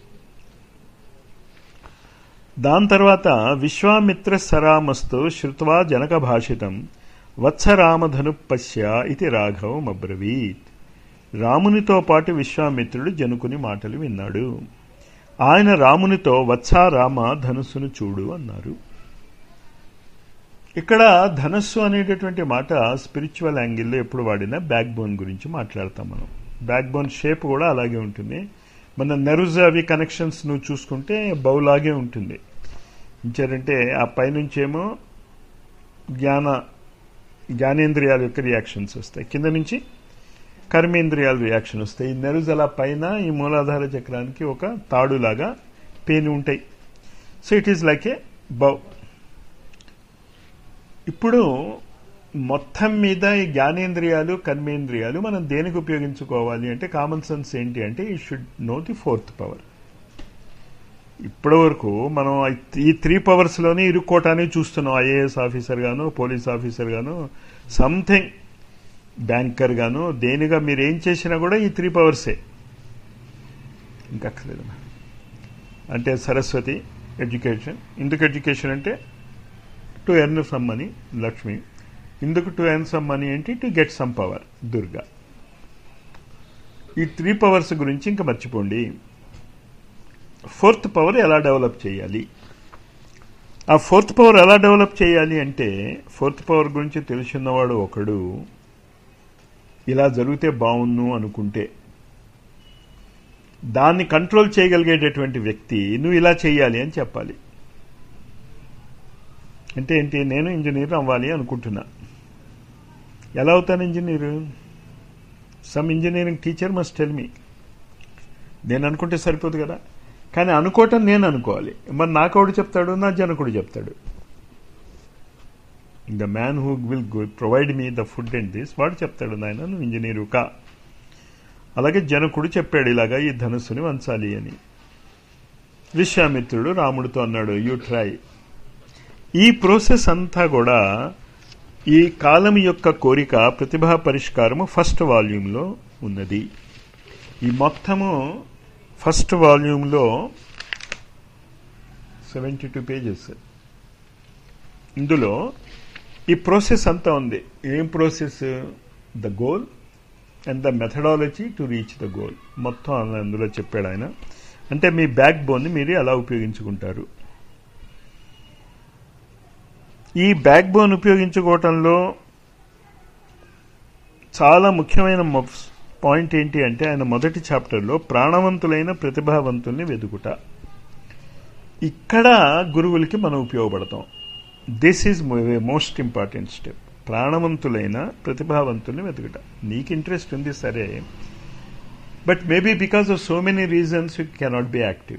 దాని తర్వాత విశ్వామిత్ర సరామస్తు శ్రుత్వా జనక భాషితం వత్సరామధను పశ్య ఇది రాఘవం అబ్రవీత్ రామునితో పాటు విశ్వామిత్రుడు జనుకుని మాటలు విన్నాడు ఆయన రామునితో వత్సా రామ ధనుస్సును చూడు అన్నారు ఇక్కడ ధనస్సు అనేటటువంటి మాట స్పిరిచువల్ యాంగిల్లో ఎప్పుడు వాడినా బ్యాక్ బోన్ గురించి మాట్లాడతాం మనం బ్యాక్ బోన్ షేప్ కూడా అలాగే ఉంటుంది మన నెర్వ్స్ అవి కనెక్షన్స్ నువ్వు చూసుకుంటే బౌలాగే ఉంటుంది ఇంచారంటే ఆ పైనుంచేమో జ్ఞాన జ్ఞానేంద్రియాల యొక్క రియాక్షన్స్ వస్తాయి కింద నుంచి కర్మేంద్రియాల రియాక్షన్ వస్తాయి ఈ నెర్వ్స్ అలా పైన ఈ మూలాధార చక్రానికి ఒక తాడులాగా పేను ఉంటాయి so it is like a bow ఇప్పుడు మొత్తం మీద ఈ జ్ఞానేంద్రియాలు కర్మేంద్రియాలు మనం దేనికి ఉపయోగించుకోవాలి అంటే కామన్ సెన్స్ ఏంటి అంటే ఈ should know the fourth power ఇప్పటి వరకు మనం ఈ త్రీ పవర్స్లోనే ఇరుక్కోటానికి చూస్తున్నాం ఐఏఎస్ ఆఫీసర్ గాను పోలీస్ ఆఫీసర్ గాను సంథింగ్ బ్యాంకర్ గాను దేనిగా మీరు ఏం చేసినా కూడా ఈ త్రీ పవర్సే ఇంకక్కర్లేదు అంటే సరస్వతి ఎడ్యుకేషన్ ఎందుకు ఎడ్యుకేషన్ అంటే to earn some money Lakshmi ఇందుకు టు ఎర్న్ సమ్ మనీ ఏంటి to get some power Durga ఈ త్రీ పవర్స్ గురించి ఇంకా మర్చిపోండి ఫోర్త్ పవర్ ఎలా డెవలప్ చేయాలి ఆ ఫోర్త్ పవర్ ఎలా డెవలప్ చేయాలి అంటే ఫోర్త్ పవర్ గురించి తెలుసున్నవాడు ఒకడు ఇలా జరిగితే బాగున్ను అనుకుంటే దాన్ని కంట్రోల్ చేయగలిగేటటువంటి వ్యక్తి నువ్వు ఇలా చేయాలి అని చెప్పాలి అంటే ఏంటి నేను ఇంజనీర్ అవ్వాలి అనుకుంటున్నా ఎలా అవుతాను engineer some engineering teacher must tell me నేను అనుకుంటే సరిపోదు కదా కానీ అనుకోవటం నేను అనుకోవాలి మరి నాకౌడు చెప్తాడు నా జనకుడు చెప్తాడు the man who will provide me the food and this వాడు చెప్తాడు నాయన నువ్వు ఇంజనీరు కా అలాగే జనకుడు చెప్పాడు ఇలాగా ఈ ధనుస్సుని వంచాలి అని విశ్వామిత్రుడు రాముడితో అన్నాడు యూ ట్రై ఈ ప్రోసెస్ అంతా కూడా ఈ కాలం యొక్క కోరిక ప్రతిభా పరిష్కారము ఫస్ట్ వాల్యూమ్లో ఉన్నది ఈ మొత్తము ఫస్ట్ వాల్యూమ్లో సెవెంటీ టూ పేజెస్ ఇందులో ఈ ప్రాసెస్ అంతా ఉంది ఏం process the goal and the methodology to reach the goal మొత్తం అందులో చెప్పాడు ఆయన అంటే మీ బ్యాక్ బోన్ని మీరు ఎలా ఉపయోగించుకుంటారు ఈ బ్యాక్ బోన్ ఉపయోగించుకోవటంలో చాలా ముఖ్యమైన పాయింట్ ఏంటి అంటే ఆయన మొదటి చాప్టర్లో ప్రాణవంతులైన ప్రతిభావంతుల్ని వెతుకుట ఇక్కడ గురువులకి మనం ఉపయోగపడతాం this is most important step ప్రాణవంతులైన ప్రతిభావంతుల్ని వెతుకుట నీకు ఇంట్రెస్ట్ ఉంది సరే but maybe because of so many reasons you cannot be active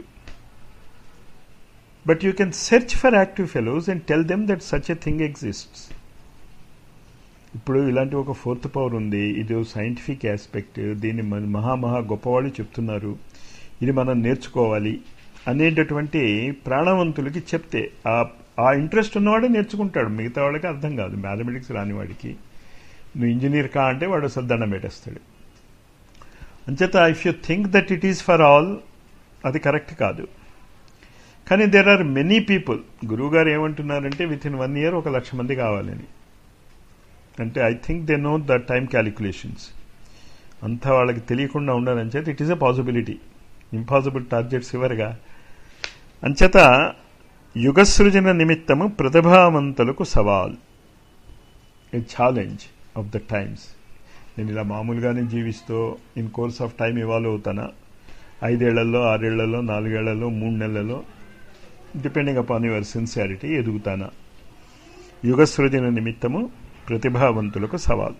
but you can search for active fellows and tell them that such a thing exists ఇప్పుడు ఇలాంటి ఒక fourth power ఉంది ఇది సైంటిఫిక్ ఆస్పెక్ట్ దీన్ని మహా మహా గొప్పవాళ్ళు చెప్తున్నారు ఇది మనం నేర్చుకోవాలి అనేటటువంటి ప్రాణవంతులకి చెప్తే ఆ ఆ ఇంట్రెస్ట్ ఉన్నవాడే నేర్చుకుంటాడు మిగతా వాడికి అర్థం కాదు మ్యాథమెటిక్స్ రాని వాడికి నువ్వు ఇంజనీర్ కా అంటే వాడు అసలు దండం పెట్టేస్తాడు అంచేత if you think that it is for all అది కరెక్ట్ కాదు కానీ దేర్ ఆర్ మెనీ పీపుల్ గురువు గారు ఏమంటున్నారంటే విత్ ఇన్ వన్ ఇయర్ ఒక లక్ష మంది కావాలని అంటే I think they know the time calculations అంతా వాళ్ళకి తెలియకుండా ఉండాలని చేత it is a possibility impossible targets ఇవ్వరుగా అంచేత యుగసృజన నిమిత్తము ప్రతిభావంతులకు సవాల్ a challenge of the times నేను ఇలా మామూలుగానే జీవిస్తూ in course of time evolve అవుతానా ఐదేళ్లలో ఆరేళ్లలో నాలుగేళ్లలో మూడు నెలలలో డిపెండింగ్ అపాన్ యువర్ సిన్సియారిటీ ఎదుగుతానా యుగసృజన నిమిత్తము ప్రతిభావంతులకు సవాల్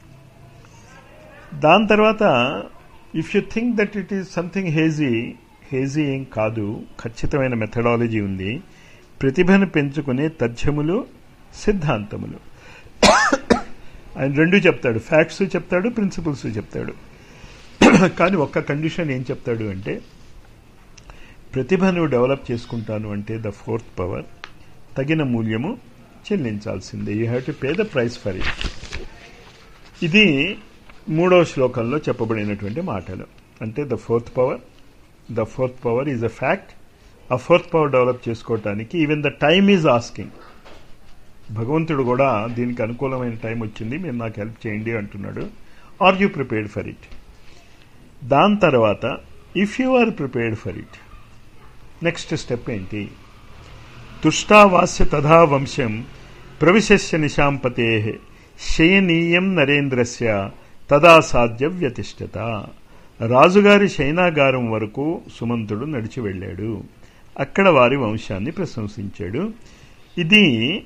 దాని తర్వాత if you think that it is something hazy hazy ఏం కాదు ఖచ్చితమైన మెథడాలజీ ఉంది ప్రతిభను పెంచుకునే తథ్యములు సిద్ధాంతములు ఆయన రెండు చెప్తాడు ఫ్యాక్ట్స్ చెప్తాడు ప్రిన్సిపల్స్ చెప్తాడు కానీ ఒక్క కండిషన్ ఏం చెప్తాడు అంటే ప్రతిభను డెవలప్ చేసుకుంటాను అంటే ద ఫోర్త్ పవర్ తగిన మూల్యము చెల్లించాల్సిందే you have to pay the price for it ఇది మూడవ శ్లోకంలో చెప్పబడినటువంటి మాటలు అంటే the fourth power the fourth power is a fact ఆ ఫోర్త్ పవర్ డెవలప్ చేసుకోవటానికి even the time is asking భగవంతుడు కూడా దీనికి అనుకూలమైన టైం వచ్చింది మీరు నాకు హెల్ప్ చేయండి అంటున్నాడు are you prepared for it దాని తర్వాత if you are prepared for it next step ఏంటి తుష్టావాస్య తథా వంశం ప్రవిశస్య నిశాంపతే శయనీయం నరేంద్రస్య తదా సాధ్య వ్యతిష్టత రాజుగారి శయనాగారం వరకు సుమంతుడు నడిచి వెళ్ళాడు అక్కడ వారి వంశాన్ని ప్రశంసించాడు ఇది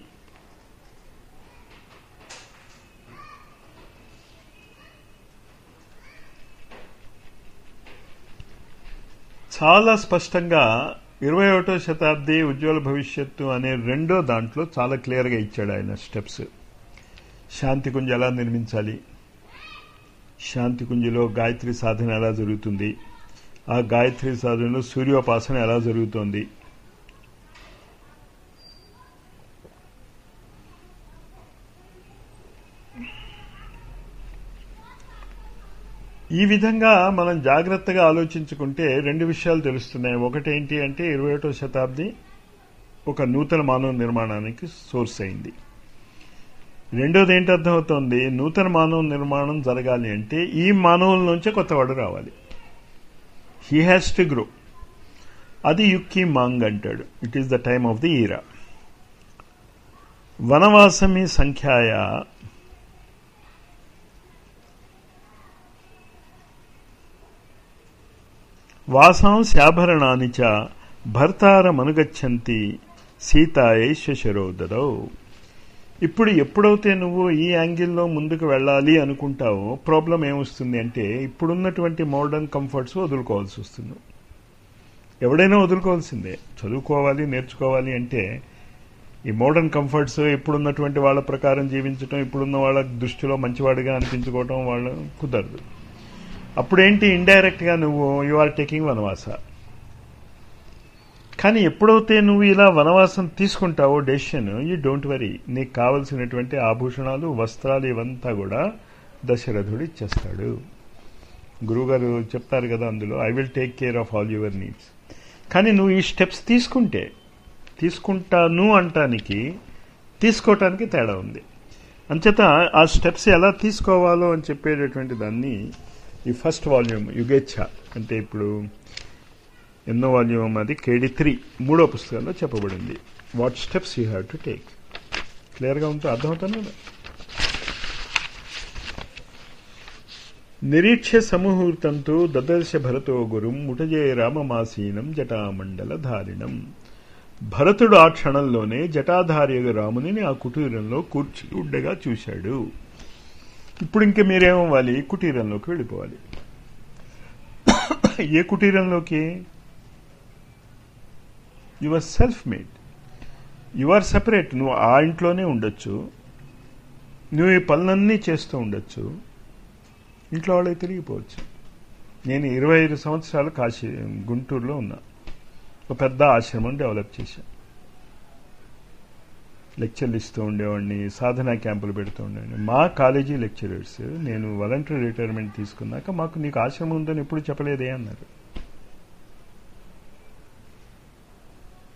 చాలా స్పష్టంగా ఇరవై ఒకటో శతాబ్ది ఉజ్వల భవిష్యత్తు అనే రెండో దాంట్లో చాలా క్లియర్గా ఇచ్చాడు ఆయన స్టెప్స్ శాంతికుంజ ఎలా నిర్మించాలి శాంతికుంజలో గాయత్రి సాధన ఎలా జరుగుతుంది ఆ గాయత్రి సాధనలో సూర్యోపాసన ఎలా జరుగుతోంది ఈ విధంగా మనం జాగ్రత్తగా ఆలోచించుకుంటే రెండు విషయాలు తెలుస్తున్నాయి ఒకటేంటి అంటే ఇరవై ఒకటో శతాబ్ది ఒక నూతన మానవ నిర్మాణానికి సోర్స్ అయింది రెండోది ఏంటి అర్థమవుతోంది నూతన మానవ నిర్మాణం జరగాలి అంటే ఈ మానవుల నుంచే కొత్తవాడు రావాలి హీ హ్యాస్ టు గ్రో అది యుక్కి మాంగ్ అంటాడు it is the time of the era వనవాసమి సంఖ్యాయ వాసాంశాభరణాని చ భర్తారమనుగచ్చంతి సీతాయై శశరోదరౌ ఇప్పుడు ఎప్పుడైతే నువ్వు ఈ యాంగిల్లో ముందుకు వెళ్ళాలి అనుకుంటావో ప్రాబ్లం ఏమొస్తుంది అంటే ఇప్పుడున్నటువంటి మోడర్న్ కంఫర్ట్స్ వదులుకోవాల్సి వస్తుంది ఎవడైనా వదులుకోవాల్సిందే చదువుకోవాలి నేర్చుకోవాలి అంటే ఈ మోడర్న్ కంఫర్ట్స్ ఇప్పుడున్నటువంటి వాళ్ళ ప్రకారం జీవించడం ఇప్పుడున్న వాళ్ళ దృష్టిలో మంచివాడిగా అనిపించుకోవటం వాళ్ళ కుదరదు అప్పుడేంటి ఇండైరెక్ట్గా నువ్వు యు ఆర్ టేకింగ్ వనవాస కానీ ఎప్పుడైతే నువ్వు ఇలా వనవాసం తీసుకుంటావో డెసిషన్ యూ డోంట్ వరీ నీకు కావలసినటువంటి ఆభూషణాలు వస్త్రాలు ఇవంతా కూడా దశరథుడు ఇచ్చేస్తాడు గురువుగారు చెప్తారు కదా అందులో I will take care of all your needs కానీ నువ్వు ఈ స్టెప్స్ తీసుకుంటే తీసుకుంటాను అంటానికి తీసుకోవటానికి తేడా ఉంది అంచేత ఆ స్టెప్స్ ఎలా తీసుకోవాలో అని చెప్పేటటువంటి దాన్ని ఈ ఫస్ట్ వాల్యూమ్ యుగేచ్ఛ అంటే ఇప్పుడు ఎన్నో వాల్యూమ్ అది కేడి త్రీ మూడో పుస్తకంలో చెప్పబడింది what steps you have to take క్లియర్గా ఉంటే అర్థమవుతాను కదా నిరీక్ష సముహూర్తంతో దదర్శ భరతో గురుం ముటజే రామమాసీనం జటామండల ధారిణం భరతుడు ఆ క్షణంలోనే జటాధారి రాముని ఆ కుటీరంలో కూర్చి ఉండగా చూశాడు ఇప్పుడు ఇంక మీరేమవ్వాలి కుటీరంలోకి వెళ్ళిపోవాలి ఏ కుటీరంలోకి your self made you are separate నువ్వు ఆ ఇంట్లోనే ఉండొచ్చు నువ్వు ఈ పనులన్నీ చేస్తూ ఉండొచ్చు ఇంట్లో వాళ్ళకి తిరిగిపోవచ్చు నేను ఇరవై ఐదు సంవత్సరాలు కాశీ గుంటూరులో ఉన్నా ఒక పెద్ద ఆశ్రమం డెవలప్ చేశాను లెక్చర్లు ఇస్తూ ఉండేవాడిని సాధనా క్యాంపులు పెడుతూ ఉండేవాడిని మా కాలేజీ లెక్చరర్స్ నేను వాలంటరీ రిటైర్మెంట్ తీసుకున్నాక మాకు నీకు ఆశ్రమం ఉందని ఎప్పుడు చెప్పలేదే అన్నారు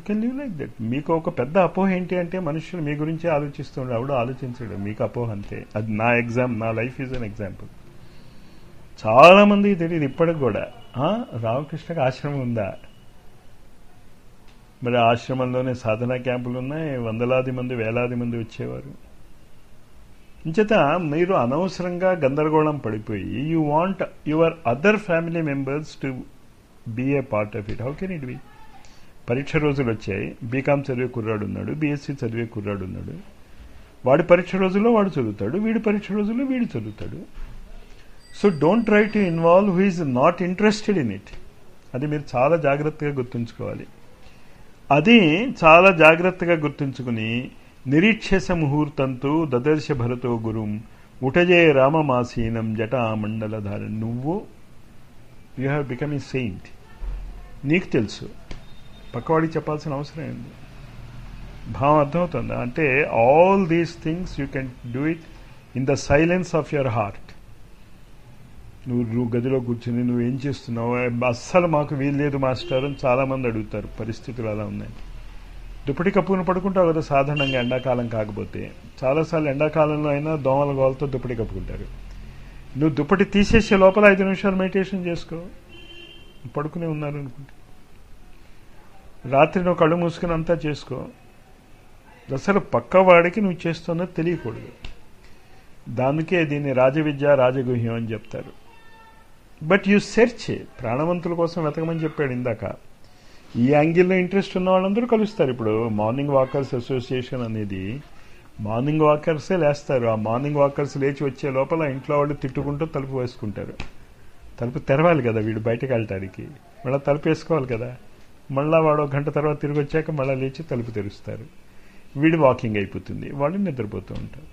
you can live like that మీకు ఒక పెద్ద అపోహ ఏంటి అంటే మనుషులు మీ గురించి ఆలోచిస్తుండే ఆవిడ ఆలోచించడం మీకు అపోహ అంతే అది నా ఎగ్జామ్ నా లైఫ్ ఈజ్ అన్ ఎగ్జాంపుల్ చాలా మందికి తెలియదు ఇప్పటికి కూడా ఆ, రామకృష్ణకి ఆశ్రమం ఉందా మరి ఆశ్రమంలోనే సాధనా క్యాంపులు ఉన్నాయి వందలాది మంది వేలాది మంది వచ్చేవారు ఇంచేత మీరు అనవసరంగా గందరగోళం పడిపోయి you want your other family members to be a part of it how can it be పరీక్ష రోజులు వచ్చాయి బీకామ్ చదివే కుర్రాడు ఉన్నాడు బీఎస్సీ చదివే కుర్రాడు ఉన్నాడు వాడి పరీక్ష రోజుల్లో వాడు చదువుతాడు వీడి పరీక్ష రోజుల్లో వీడు చదువుతాడు so don't try to involve who is not interested in it అది మీరు చాలా జాగ్రత్తగా గుర్తుంచుకోవాలి అది చాలా జాగ్రత్తగా గుర్తుంచుకుని నిరీక్షస ముహూర్తంతో దదర్శ భరతో గురుం ఉటజే రామమాసీనం జటామండలధార నువ్వు you have become a saint నీకు తెలుసు పక్కవాడికి చెప్పాల్సిన అవసరం ఏంది భావం అర్థమవుతుందా అంటే all these things you can do it in the silence of your heart నువ్వు నువ్వు గదిలో కూర్చుని నువ్వు ఏం చేస్తున్నావు అస్సలు మాకు వీల్లేదు మాస్టర్ అని చాలా మంది అడుగుతారు పరిస్థితులు అలా ఉన్నాయి దుప్పటి కప్పుకుని పడుకుంటావు కదా సాధారణంగా ఎండాకాలం కాకపోతే చాలాసార్లు ఎండాకాలంలో అయినా దోమల గోలతో దుప్పటి కప్పుకుంటారు నువ్వు దుప్పటి తీసేసే లోపల ఐదు నిమిషాలు మెడిటేషన్ చేసుకో పడుకునే ఉన్నారు అనుకుంటే రాత్రి నువ్వు కళ్ళు మూసుకుని అంతా చేసుకో అసలు పక్కవాడికి నువ్వు చేస్తున్నది తెలియకూడదు దానికే దీన్ని రాజవిద్య రాజగుహ్యం అని చెప్తారు బట్ యు సెర్చ్ ప్రాణవంతుల కోసం వెతకమని చెప్పాడు ఇందాక ఈ యాంగిల్లో ఇంట్రెస్ట్ ఉన్న వాళ్ళందరూ కలుస్తారు ఇప్పుడు మార్నింగ్ వాకర్స్ అసోసియేషన్ అనేది మార్నింగ్ వాకర్సే లేస్తారు ఆ మార్నింగ్ వాకర్స్ లేచి వచ్చే లోపల ఇంట్లో వాళ్ళు తిట్టుకుంటూ తలుపు వేసుకుంటారు తలుపు తెరవాలి కదా వీడు బయటకు వెళ్ళటానికి మళ్ళీ తలుపు వేసుకోవాలి కదా మళ్ళీ వాడు ఒక గంట తర్వాత తిరిగి వచ్చాక మళ్ళీ లేచి తలుపు తెరుస్తారు వీడు వాకింగ్ అయిపోతుంది వాళ్ళు నిద్రపోతూ ఉంటారు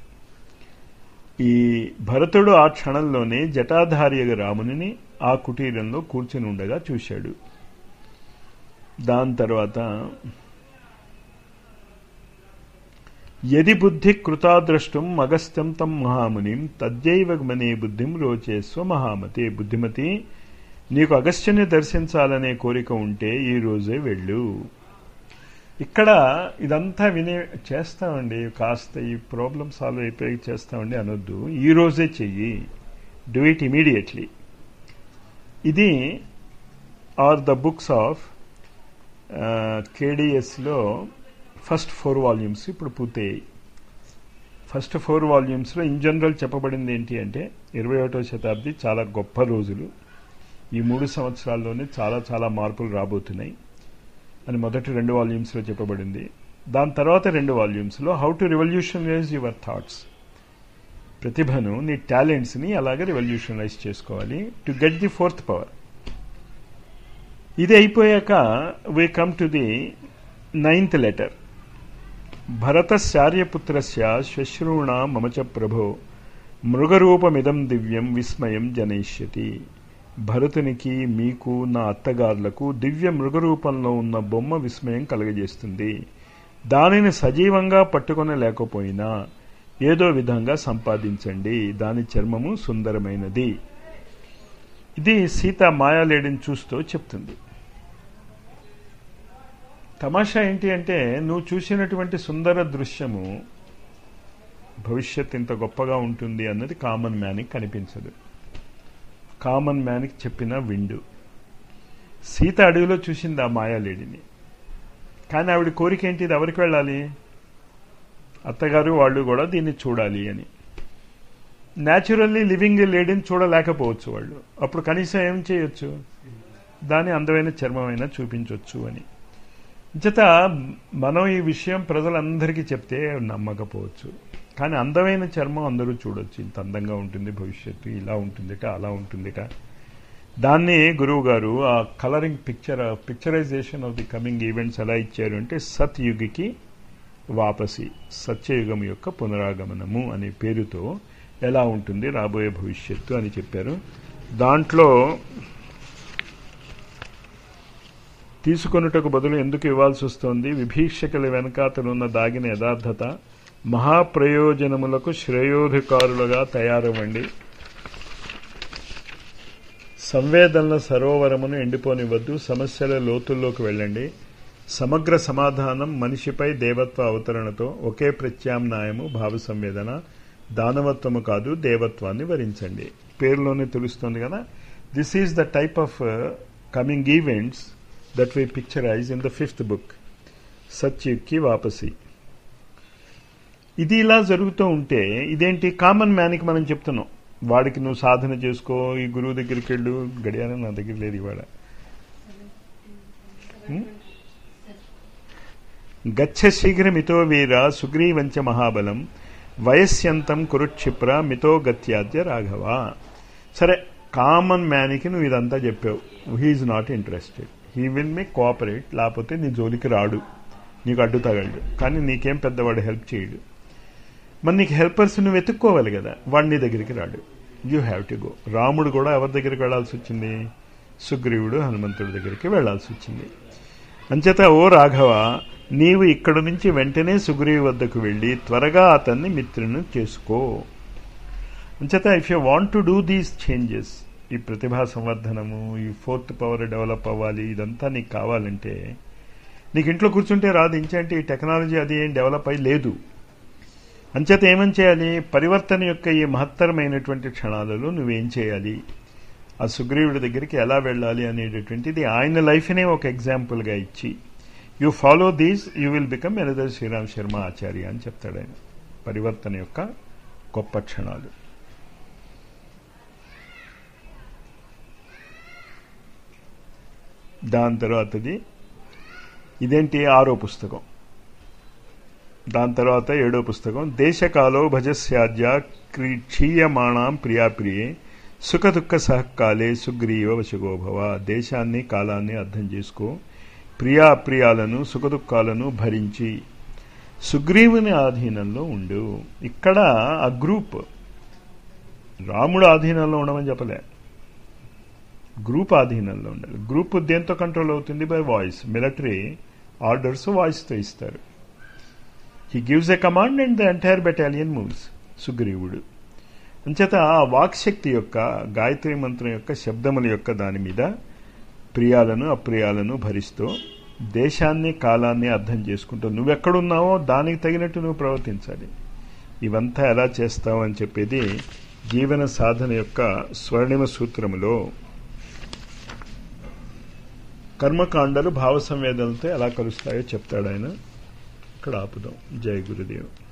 ఈ భరతుడు ఆ క్షణంలోనే జటాధార్యగ రామునిని ఆ కుటీరంలో కూర్చుని ఉండగా చూశాడు దాని తర్వాత యది బుద్ధి కృతాద్రష్టం అగస్త్యం తం మహామునిం తద్యైవ మనే బుద్ధిం రోచేస్వ మహామతే బుద్ధిమతి నీకు అగస్త్యుని దర్శించాలనే కోరిక ఉంటే ఈ రోజే వెళ్ళు ఇక్కడ ఇదంతా వినే చేస్తామండి కాస్త ఈ ప్రాబ్లం సాల్వ్ అయిపోయి చేస్తామండి అనొద్దు ఈ రోజే చెయ్యి డూ ఇట్ ఇమీడియట్లీ ఇది ఆర్ ద బుక్స్ ఆఫ్ కేడిఎస్లో ఫస్ట్ ఫోర్ వాల్యూమ్స్ ఇప్పుడు పూర్తయ్యాయి ఫస్ట్ ఫోర్ వాల్యూమ్స్లో ఇన్ జనరల్ చెప్పబడింది ఏంటి అంటే ఇరవై ఒకటో శతాబ్ది చాలా గొప్ప రోజులు ఈ మూడు సంవత్సరాల్లోనే చాలా చాలా మార్పులు రాబోతున్నాయి అని మొదటి రెండు వాల్యూమ్స్లో చెప్పబడింది దాని తర్వాత రెండు వాల్యూమ్స్లో how to revolutionalize your thoughts ప్రతిభను నీ టాలెంట్స్ని అలాగే రివల్యూషనలైజ్ చేసుకోవాలి to get the fourth power ఇది అయిపోయాక we come to the ninth letter భరతశార్యపుత్రస్య శ్వశ్రూణ మమచ ప్రభో మృగరూపమిదం దివ్యం విస్మయం జనయిష్యతి భరతునికి మీకు నా అత్తగారులకు దివ్య మృగరూపంలో ఉన్న బొమ్మ విస్మయం కలగజేస్తుంది దానిని సజీవంగా పట్టుకొని లేకపోయినా ఏదో విధంగా సంపాదించండి దాని చర్మము సుందరమైనది ఇది సీత మాయాలేడిని చూస్తూ చెప్తుంది తమాషా ఏంటి అంటే నువ్వు చూసినటువంటి సుందర దృశ్యము భవిష్యత్ ఇంత గొప్పగా ఉంటుంది అన్నది కామన్ మ్యాన్కి కనిపించదు కామన్ మ్యాన్కి చెప్పిన విండు సీత అడవిలో చూసింది ఆ మాయాలేడిని కానీ ఆవిడ కోరిక ఏంటి ఇది ఎవరికి వెళ్ళాలి అత్తగారు వాళ్ళు కూడా దీన్ని చూడాలి అని న్యాచురల్లీ లివింగ్ లేడీని చూడలేకపోవచ్చు వాళ్ళు అప్పుడు కనీసం ఏం చేయొచ్చు దాని అందమైన చర్మమైనా చూపించవచ్చు అని జత మనం ఈ విషయం ప్రజలందరికీ చెప్తే నమ్మకపోవచ్చు కానీ అందమైన చర్మం అందరూ చూడొచ్చు ఇంత అందంగా ఉంటుంది భవిష్యత్తు ఇలా ఉంటుందిట అలా ఉంటుందిట దాన్ని గురువు గారు ఆ colouring picture picturisation of the coming events ఎలా ఇచ్చారు అంటే సత్ యుగికి వాపసి సత్యయుగం యొక్క పునరాగమనము అనే పేరుతో ఎలా ఉంటుంది రాబోయే భవిష్యత్తు అని చెప్పారు దాంట్లో తీసుకొనుటకు బదులు ఎందుకు ఇవ్వాల్సి వస్తోంది విభీషకుల వెనకాతలున్న దాగిన యథార్థత మహాప్రయోజనములకు శ్రేయోధికారులుగా తయారవ్వండి సంవేదనల సరోవరమును ఎండిపోనివ్వద్దు సమస్యల లోతుల్లోకి వెళ్ళండి సమగ్ర సమాధానం మనిషిపై దేవత్వ అవతరణతో ఒకే ప్రత్యామ్నాయము భావ సంవేదన దానవత్వము కాదు దేవత్వాన్ని వరించండి పేరులోనే తెలుస్తుంది కదా this is the type of coming events that we picturise in the fifth book సత్యుక్కి వాపసి ఇది ఇలా జరుగుతూ ఉంటే ఇదేంటి కామన్ మ్యాన్కి మనం చెప్తున్నాం వాడికి నువ్వు సాధన చేసుకో ఈ గురువు దగ్గరికి వెళ్ళు గడియారం నా దగ్గర లేదు ఇవాళ గచ్చ శీఘ్రమితో వీర సుగ్రీవంచ మహాబలం వయస్యంతం కురుక్షిప్ర మితో గత్యాద్య రాఘవ సరే కామన్ మ్యాన్కి నువ్వు ఇదంతా చెప్పావు he is not interested he will make cooperate లేకపోతే నీ జోలికి రాడు నీకు అడ్డు తగలడు కానీ నీకేం పెద్దవాడు హెల్ప్ చేయడు మరి నీకు హెల్పర్స్ నువ్వు వెతుక్కోవాలి కదా వాడు నీ దగ్గరికి రాడు యూ హ్యావ్ టు గో రాముడు కూడా ఎవరి దగ్గరికి వెళ్లాల్సి వచ్చింది సుగ్రీవుడు హనుమంతుడి దగ్గరికి వెళ్లాల్సి వచ్చింది అంచేత ఓ రాఘవ నీవు ఇక్కడ నుంచి వెంటనే సుగ్రీవు వద్దకు వెళ్ళి త్వరగా అతన్ని మిత్రుని చేసుకో అంచేత if you want to do these changes ఈ ప్రతిభా సంవర్ధనము ఈ ఫోర్త్ పవర్ డెవలప్ అవ్వాలి ఇదంతా నీకు కావాలంటే నీకు ఇంట్లో కూర్చుంటే రాదు ఇంచంటే ఈ టెక్నాలజీ అది ఏం డెవలప్ అయి లేదు అంచేత ఏమని చేయాలి పరివర్తన యొక్క ఈ మహత్తరమైనటువంటి క్షణాలలో నువ్వేం చేయాలి ఆ సుగ్రీవుడి దగ్గరికి ఎలా వెళ్ళాలి అనేటటువంటిది ఆయన లైఫ్నే ఒక ఎగ్జాంపుల్గా ఇచ్చి you follow these you will become another Shriram Sharma Acharya అని చెప్తాడు ఆయన పరివర్తన యొక్క గొప్ప క్షణాలు దాని తర్వాతది ఇదేంటి ఆరో పుస్తకం దాని తర్వాత ఏడో పుస్తకం దేశకాలో భజస్యాద్య క్షీయమాణం ప్రియాప్రియే సుఖ దుఃఖ సహకాలే సుగ్రీవ వశగోభవ దేశాన్ని కాలాన్ని అర్థం చేసుకో ప్రియా అప్రియాలను సుఖదుఖాలను భరించి సుగ్రీవుని ఆధీనంలో ఉండు ఇక్కడ ఆ గ్రూప్ రాముడు ఆధీనంలో ఉండమని చెప్పలే గ్రూప్ ఆధీనంలో ఉండాలి గ్రూప్ దేంతో కంట్రోల్ అవుతుంది బై వాయిస్ మిలిటరీ ఆర్డర్స్ వాయిస్తో ఇస్తారు he gives a command and the entire battalion moves సుగ్రీవుడు అంచేత ఆ వాక్శక్తి యొక్క గాయత్రి మంత్రం యొక్క శబ్దముల యొక్క దాని మీద ప్రియాలను అప్రియాలను భరిస్తూ దేశాన్ని కాలాన్ని అర్థం చేసుకుంటూ నువ్వెక్కడున్నావో దానికి తగినట్టు నువ్వు ప్రవర్తించాలి ఇవంతా ఎలా చేస్తావు అని చెప్పేది జీవన సాధన యొక్క స్వర్ణిమ సూత్రములో కర్మకాండలు భావ సంవేదనలతో ఎలా కలుస్తాయో చెప్తాడు ఆయన ఇక్కడ ఆపుదాం జై గురుదేవ్